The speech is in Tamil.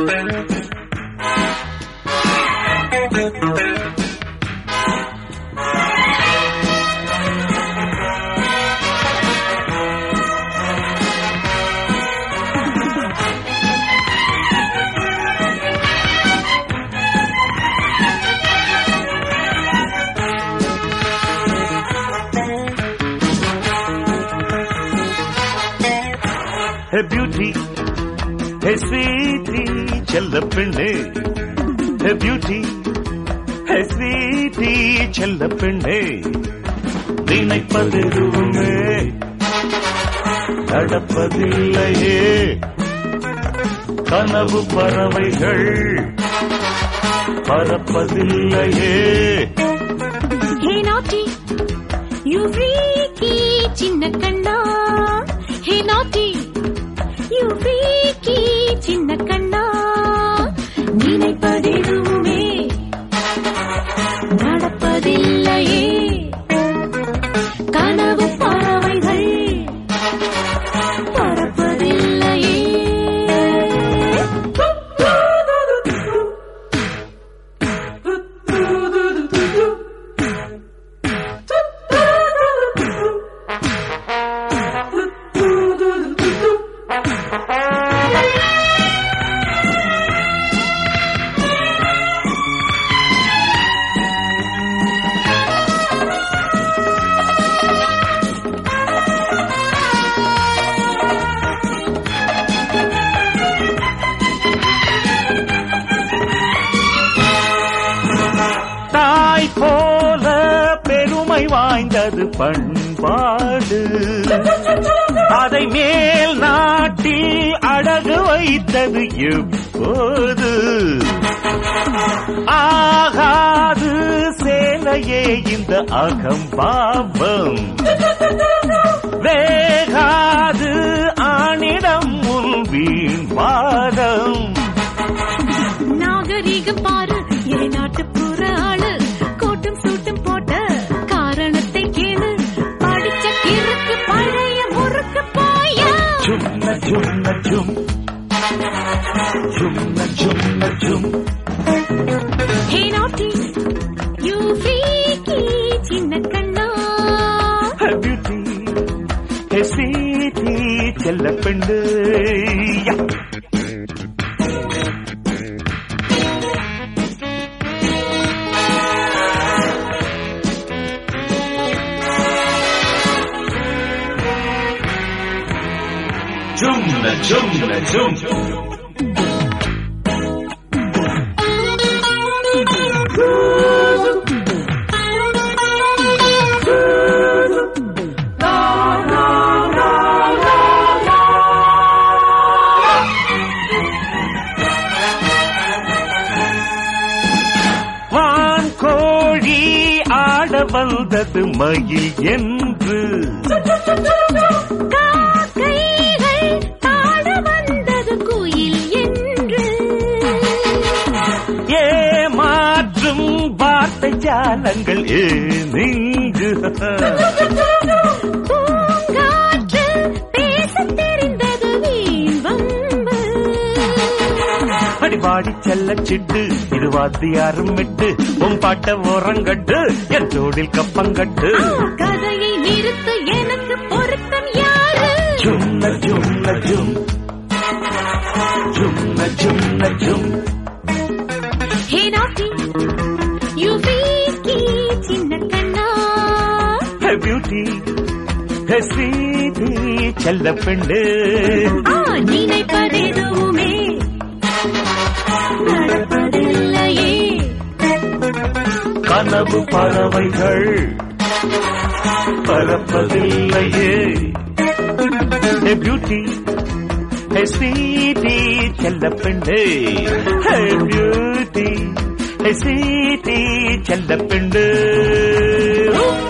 ஹே பியூட்டி ஹே ஸ்வீட்டி செல்ல பெண்ணே ஹே பியூட்டி ஹே ஸ்வீட்டி செல்ல பெண்ணே நினைப்பதெதுவுமே நடப்பதில்லையே கனவு பறவைகள் பறப்பதில்லையே ஹே நாட்டி யூ ஃப்ரீக்கி சின்ன கண்ணா ஹே நாட்டி யூ ஃப்ரீக்கி சின்ன கண்ணா நினைப்பதெதுவுமே நடப்பதில்லையே கனவு பறவைகள் பறப்பதில்லையே தாய் போல பெருமை வாய்ந்தது பண்பாடு அதை மேல் நாட்டில் அழகு வைத்தது எப்போது ஆகாது சேலையே இந்த அகம்பாவம் வேகாது ஆணிடம் உன் வீண் வாதம் நாகரீகம் பாரு என் நாட்டுப்புற ஆளு கோட்டும் சூட்டும் போட்ட காரணத்தை கேளு படிச்ச கிறுக்கு பழைய முறுக்கு போயா சும்ன சும்ன சும் சும்ன சும்ன சும் ஹே நாட்டி யூ ஃப்ரீக்கி சின்ன கண்ணா பியூட்டி ஹே ஸ்வீட்டி செல்ல பெண்டு யா. சும்ன சும்ன சும் வான் கோழி ஆட வந்தது மயில் என்று காக்கைகள் பாட வந்தது குயில் என்று ஏமாற்றும் வார்த்தை ஜாலங்கள் ஏனிங்கு பூங்காற்று பேசத் தெரிந்தது வீண் வம்பு அடிபாடி செல்ல சிட்டு இது வாத்தியாரும் விட்டு உன் பாட்ட ஓரங்கட்டு என் ஜோடில் கப்பங்கட்டு கதையை நிறுத்த எனக்கு பொருத்தம் யாரு சும்ன சும்ன சும் சும்ன சும்ன சும் ஹே நாட்டி யூ வீக்கி சின்ன கண்ணா ஹே பியூட்டி ஹே ஸ்வீட்டி செல்ல பெண்ணு ஆ நினைப்பதெதுவுமே நடப்பதில்லையே கனவு பறவைகள் பறப்பதில்லையே ஹே பியூட்டி ஹே ஸ்வீட்டி செல்ல பெண்ணு ஹே பியூட்டி ஹே ஸ்வீட்டி செல்ல பெண்ணு